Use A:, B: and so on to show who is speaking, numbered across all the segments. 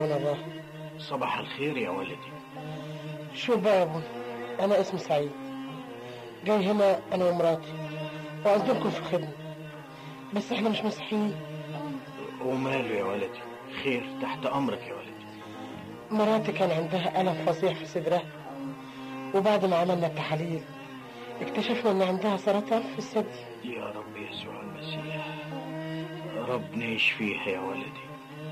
A: من الله
B: صباح الخير يا ولدي
A: شوف بقى يا ابوي انا اسمي سعيد جاي هنا انا ومراتي وعايزينكم في خدمة بس احنا مش مسيحيين
B: وماله يا ولدي خير تحت امرك يا ولدي
A: مراتي كان عندها ألم فظيع في صدرها وبعد ما عملنا التحاليل اكتشفنا ان عندها سرطان في الثدي
B: يا رب يسوع المسيح ربنا يشفيها يا ولدي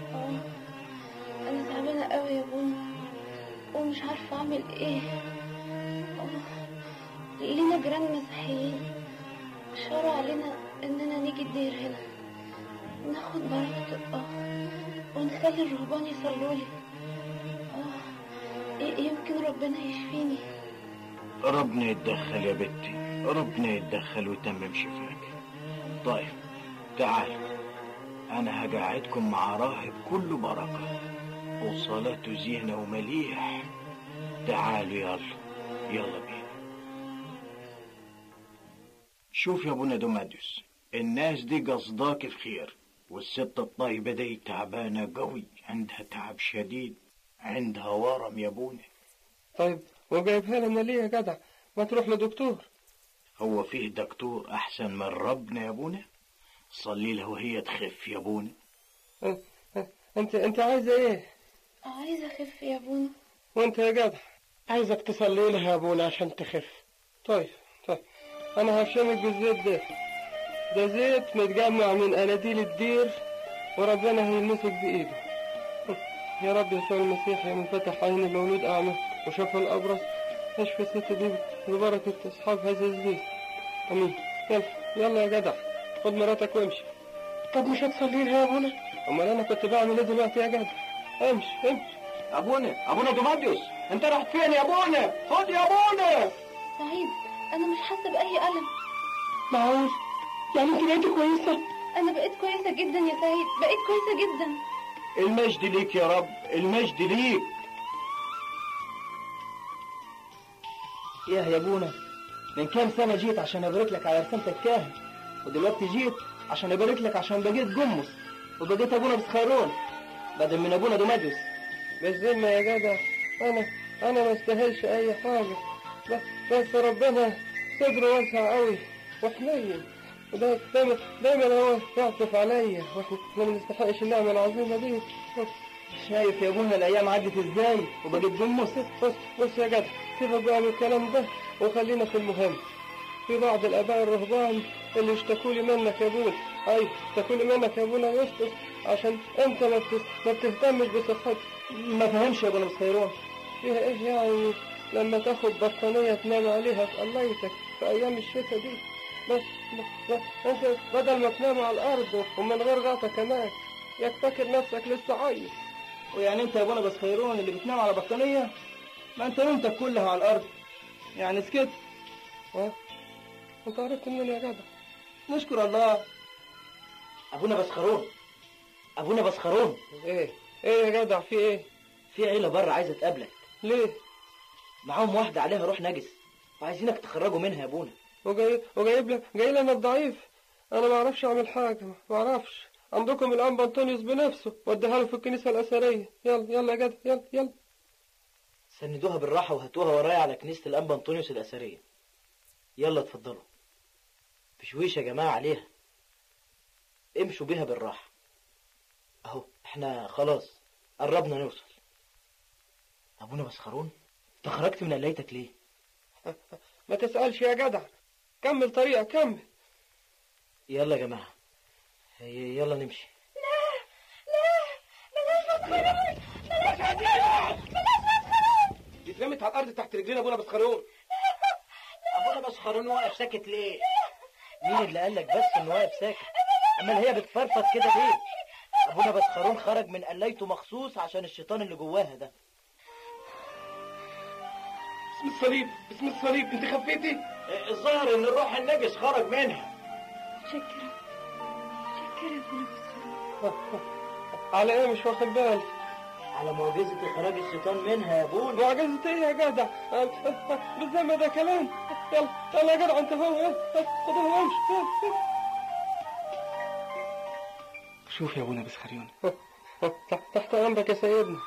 C: انا تعبانه قوي يا بونا ومش عارفه اعمل ايه لينا جيران مسيحيين شرعوا علينا اننا نيجي الدير هنا ناخد بركة الله ونخلي الرهبان يصلوا لي آه، ي- يمكن ربنا يشفيني
B: ربنا يتدخل يا بنتي ربنا يتدخل ويتمم شفاك طيب تعال انا هقعدكم مع راهب كله بركة وصلاته زينة ومليح تعالوا يلا يلا بينا شوف يا ابونا دوماديوس الناس دي قصداك في خير والست الطيبة دي تعبانة قوي عندها تعب شديد عندها ورم يا ابونا
A: طيب وجايبها لنا ليه يا جدع ما تروح لدكتور
B: هو فيه دكتور أحسن من ربنا يا أبونا صلي له وهي تخف يا أبونا
A: انت انت عايزه ايه
C: عايزة اخف يا بونا
A: وانت يا جدع عايزك تصلي لها يا ابونا عشان تخف طيب طيب انا هشمك بالزيت ده ده زيت متجمع من اناديل الدير وربنا هيلمسك بايده يا رب يسوع المسيح يا من فتح عين المولود اعمى وشفى الابرص اشفى الست دي ببركة اصحاب هذا الزيت امين يلا يلا يا جدع خد مراتك وامشي طب مش هتصلي لها يا ابونا امال انا كنت بعمل ايه دلوقتي يا جدع امشي امشي
B: أبونا أبونا دوماديوس أنت رحت فين يا أبونا خد يا أبونا
C: سعيد انا مش حاسة باي الم
A: معقول يعني انت بقيتي كويسة
C: انا بقيت كويسة جدا يا سعيد بقيت كويسة جدا
B: المجد ليك يا رب المجد ليك
D: ايه يا ابونا من كام سنة جيت عشان ابارك لك على رسالة الكاهن ودلوقتي جيت عشان ابارك لك عشان بقيت جمص وبقيت ابونا بسخيرون بدل من ابونا دوماديوس
A: بالذمة يا جدع انا انا ما استاهلش اي حاجة بس, بس ربنا صدره واسع قوي وحنين وده دايما دايما هو يعطف عليا واحنا ما بنستحقش النعمة العظيمة دي
D: شايف يا ابونا الايام عدت ازاي وبقيت جمص
A: بص بص يا جدع سيبك بقى من الكلام ده وخلينا في المهم في بعض الاباء الرهبان اللي اشتكوا لي منك يا ابونا ايوه اشتكوا لي منك يا ابونا يسطس عشان انت ما بتس... ما بتهتمش بصحتك
D: ما فهمش يا ابونا بسخيرون
A: فيها ايه يعني لما تاخد بطانية تنام عليها في قلايتك في ايام الشتاء دي بس بس انت بدل ما تنام على الارض ومن غير غطا كمان ياك فاكر نفسك لسه عايش
D: ويعني انت يا ابونا بسخيرون اللي بتنام على بطانية ما انت نومتك كلها على الارض يعني سكت
A: ها انت عرفت منين يا جدع
D: نشكر الله ابونا بسخرون ابونا بسخرون
A: ايه ايه يا جدع في ايه
D: في عيلة بره عايزة تقابلك
A: ليه
D: معاهم واحدة عليها روح نجس وعايزينك تخرجوا منها يا ابونا
A: وجاي وجايب لك جاي لنا الضعيف انا ما اعرفش اعمل حاجه ما اعرفش عندكم الانبا انطونيوس بنفسه وديها له في الكنيسه الاثريه يلا يلا يا جدع يلا يلا
D: سندوها بالراحة وهاتوها ورايا على كنيسة الأنبا أنطونيوس الأثرية يلا اتفضلوا بشويش يا جماعة عليها امشوا بيها بالراحة أهو احنا خلاص قربنا نوصل أبونا مسخرون انت خرجت من قلايتك ليه؟
A: ما تسالش يا جدع كمل طريقك كمل
D: يلا يا جماعة ي- يلا نمشي
A: دي اترمت على الارض تحت رجلين ابونا بسخرون
D: أبونا مسخرون واقف ساكت ليه؟ مين اللي قالك بس إنه واقف ساكت؟ أمال هي بتفرفط كده ليه؟ أبونا بسخرون خرج من قلايته مخصوص عشان الشيطان اللي جواها ده
A: بسم الصليب بسم الصليب انت خفيتي
B: الظاهر إن الروح النجس خرج منها
C: شكرا شكرا يا بونا بسخرون
A: على ايه مش واخد بالي
D: على معجزة إخراج الشيطان منها يا ابونا
A: معجزة ايه يا جدع بالذمة ده كلام يلا يلا يا جدع انت هو يلا خدوها وامشي يلا.
E: شوف يا ابونا بسخريون
A: تحت تحت أمرك يا سيدنا